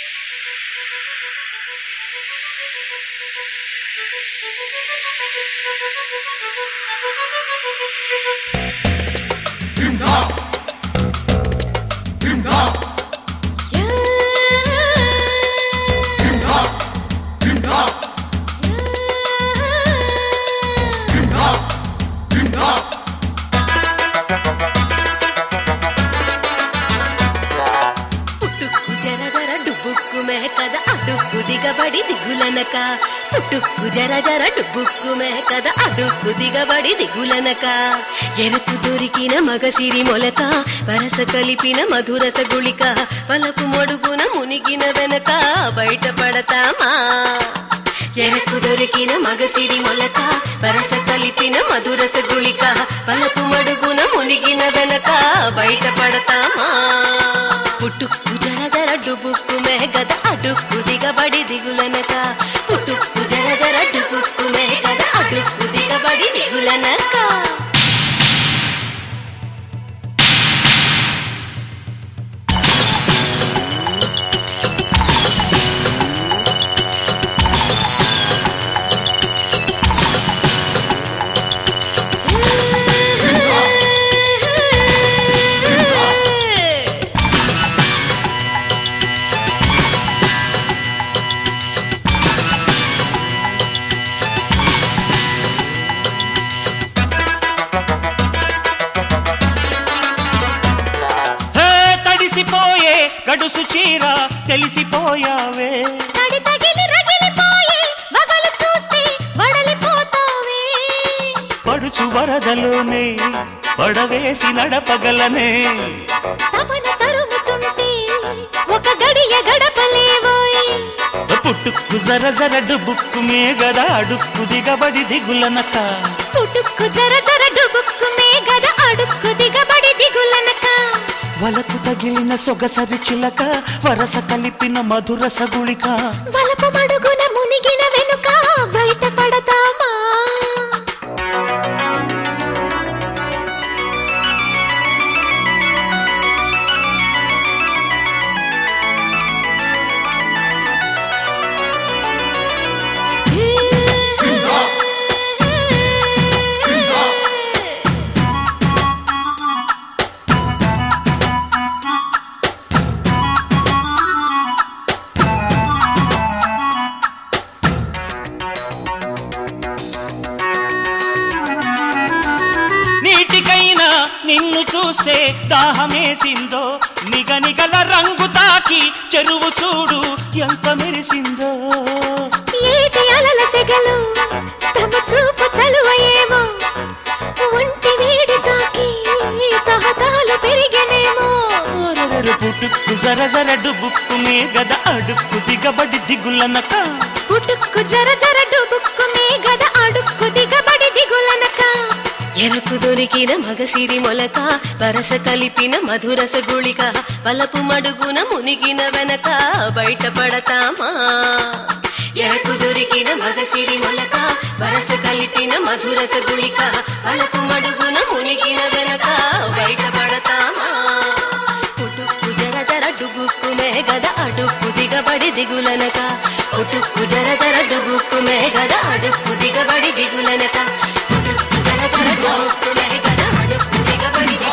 పుట్టుక్కు జర జర డుబ్బుక్కు మేకద అడుక్కు దిగబడి దిగులనక పుట్టుక్కు జర జర డుబ్బుక్కు మేకద అడుక్కు దిగబడి దిగులనక ఎరుపు దొరికిన మగసిరి మొలక వరస కలిపిన మధురస గుళిక పలకు మడుగున మునిగిన వెనక బయటపడతామా ఎరకు దొరికిన మగసిరి మొలక వరస కలిపిన మధురస గుళిక పలకు మడుగున మునిగిన వెనక బయటపడతామా పుట్టుక్కు జర జర డుబుక్కు మేగద అడుక్కు దిగబడి దిగులనక పుట్టుక్కు జర జర డుబుక్కు మేగద అడుక్కు దిగబడి దిగులనక హే తడిసిపోయే గడుసు చీర తెలిసిపోయావే తడి తగిలి రగిలిపోయి వగలు చూస్తే వడలిపోతావే పడుచు వరదలోనే పడవేసి నడపగలనే తపన తరుముతుంటే ఒక గడియ గడపలేవోయ్ పుట్టుక్కు జర జర డుబుక్కు మేగద అడుక్కు దిగబడి దిగులనక పుట్టుక్కు జర జర డుబుక్కు మేగద అడుక్కు దిగబడి దిగులనక వలకు తగిలిన సొగసరి చిలక వరస కలిపిన మధురస గుళిక వలపు మడుగున మునిగిన వెనుక బయట పడతామా నీటికైనా నిన్ను చూస్తే దాహమేసిందో నిగనిగల రంగు తాకి చెరువు చూడు ఎంత మెరిసిందో ఏటి అలల సెగలు తమ చూపు చలువయేమో ఒంటి వేడి తాకి తహతాలు పెరిగనేమో అరెరెరె పుట్టుక్కు జర జర డుబుక్కు మేగద అడుక్కు దిగబడి దిగులనక పుట్టుక్కు జర జర డుబుక్కు మేగద అడుక్కు దిగబడి దిగులనక ఎరకు దొరికిన మగసిరి మొలక వరస కలిపిన మధురస గుళిక వలపు మడుగున మునిగిన వెనక బయటపడతామా ఎరకు దొరికిన మగసిరి మొలక వరస కలిపిన మధురస గుళిక వలపు మడుగున మునిగిన వెనక బయటపడతామా పుట్టుక్కు జర జర డుబుక్కు మేగద అడుక్కు దిగబడి దిగులనక పుట్టుక్కు జర జర డుబుక్కు మేగద అడుక్కు దిగబడి దిగులనక పుట్టుక్కు జర జర డుబుక్కు మేగద అడుక్కు దిగబడి